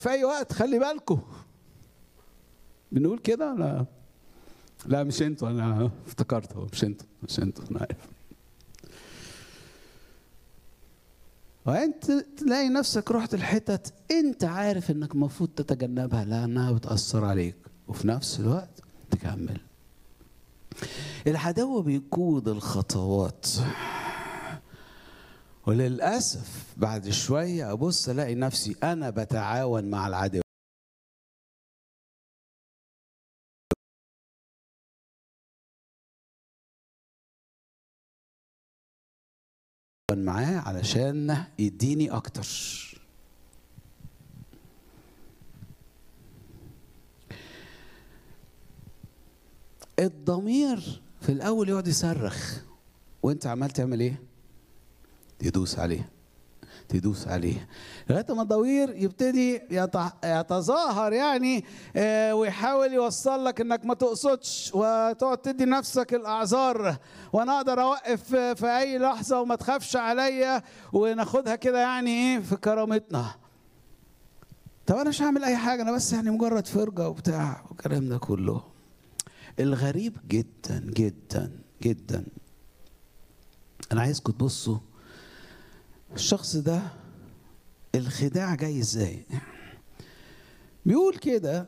في اي وقت خلي بالكم بنقول كده لا لا مش انتوا انا افتكرت هو مش انتوا مش انتوا انا عارف وانت تلاقي نفسك رحت الحتت انت عارف انك المفروض تتجنبها لانها بتاثر عليك وفي نفس الوقت تكمل العدو بيقود الخطوات وللاسف بعد شويه ابص الاقي نفسي انا بتعاون مع العدو معاه علشان يديني اكتر الضمير في الاول يقعد يصرخ وانت عمال تعمل ايه تدوس عليه تدوس عليه لغايه ما الضوير يبتدي يتظاهر يعني ويحاول يوصل لك انك ما تقصدش وتقعد تدي نفسك الاعذار وانا اقدر اوقف في اي لحظه وما تخافش عليا وناخدها كده يعني ايه في كرامتنا طب انا مش هعمل اي حاجه انا بس يعني مجرد فرجه وبتاع والكلام ده كله الغريب جدا جدا جدا انا عايزكم تبصوا الشخص ده الخداع جاي ازاي بيقول كده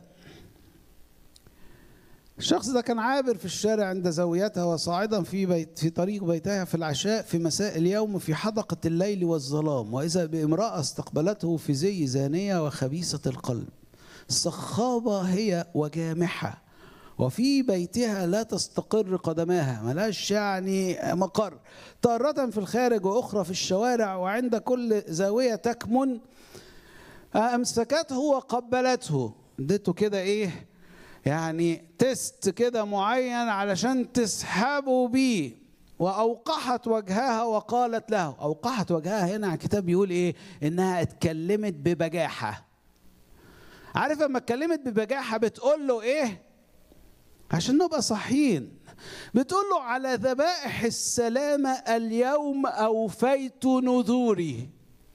الشخص ده كان عابر في الشارع عند زاويتها وصاعدا في بيت في طريق بيتها في العشاء في مساء اليوم في حدقة الليل والظلام وإذا بامرأة استقبلته في زي زانية وخبيثة القلب صخابة هي وجامحة وفي بيتها لا تستقر قدماها ملاش يعني مقر تارة في الخارج وأخرى في الشوارع وعند كل زاوية تكمن أمسكته وقبلته اديته كده إيه يعني تيست كده معين علشان تسحبه بيه وأوقحت وجهها وقالت له أوقحت وجهها هنا الكتاب بيقول إيه إنها اتكلمت ببجاحة عارف لما اتكلمت ببجاحة بتقول له إيه عشان نبقى صحيين بتقول له على ذبائح السلامة اليوم أوفيت نذوري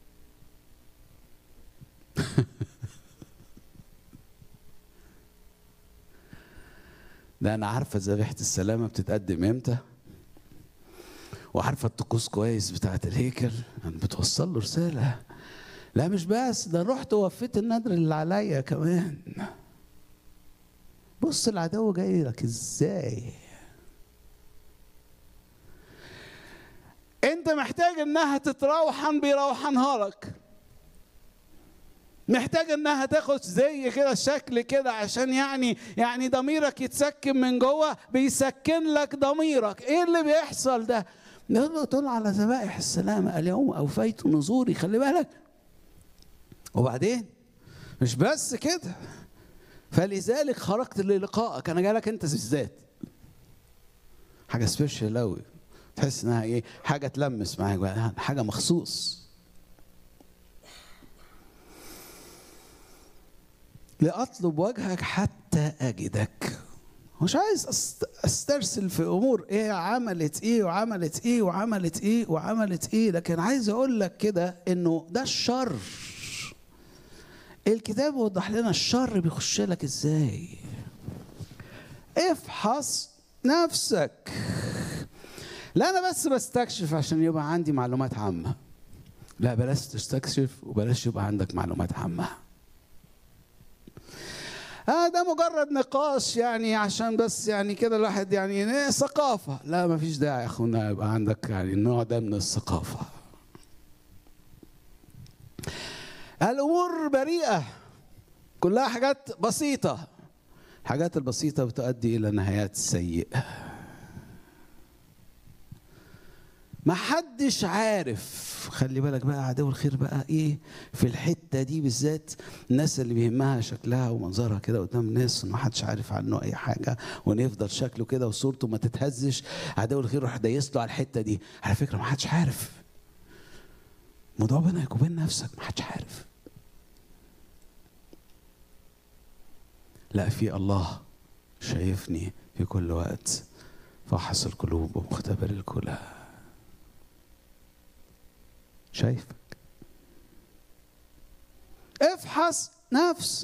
ده أنا عارفة ذبيحة السلامة بتتقدم إمتى وعارفة الطقوس كويس بتاعت الهيكل أنا بتوصل له رسالة لا مش بس ده رحت وفيت النذر اللي عليا كمان بص العدو جاي لك ازاي انت محتاج انها تتروحن بيروحنها لك محتاج انها تاخد زي كده شكل كده عشان يعني يعني ضميرك يتسكن من جوه بيسكن لك ضميرك ايه اللي بيحصل ده تقول على ذبائح السلامة اليوم أوفيت نذوري خلي بالك وبعدين مش بس كده فلذلك خرجت للقائك انا جاي انت بالذات حاجه سبيشال قوي تحس انها ايه حاجه تلمس معاك حاجه مخصوص لاطلب وجهك حتى اجدك مش عايز استرسل في امور ايه عملت ايه وعملت ايه وعملت ايه وعملت ايه لكن عايز اقول لك كده انه ده الشر الكتاب وضح لنا الشر بيخش لك ازاي افحص نفسك لا انا بس بستكشف عشان يبقى عندي معلومات عامه لا بلاش تستكشف وبلاش يبقى عندك معلومات عامه آه ده مجرد نقاش يعني عشان بس يعني كده الواحد يعني ثقافة لا ما فيش داعي يا أخونا يبقى عندك يعني النوع ده من الثقافة الامور بريئه كلها حاجات بسيطه الحاجات البسيطه بتؤدي الى نهايات سيئه ما حدش عارف خلي بالك بقى عدو الخير بقى ايه في الحته دي بالذات الناس اللي بيهمها شكلها ومنظرها كده قدام الناس وما حدش عارف عنه اي حاجه وان يفضل شكله كده وصورته ما تتهزش عدو الخير راح دايس له على الحته دي على فكره ما حدش عارف موضوع بينك وبين نفسك ما حدش عارف لا في الله شايفني في كل وقت فحص القلوب ومختبر الكلى شايفك افحص نفس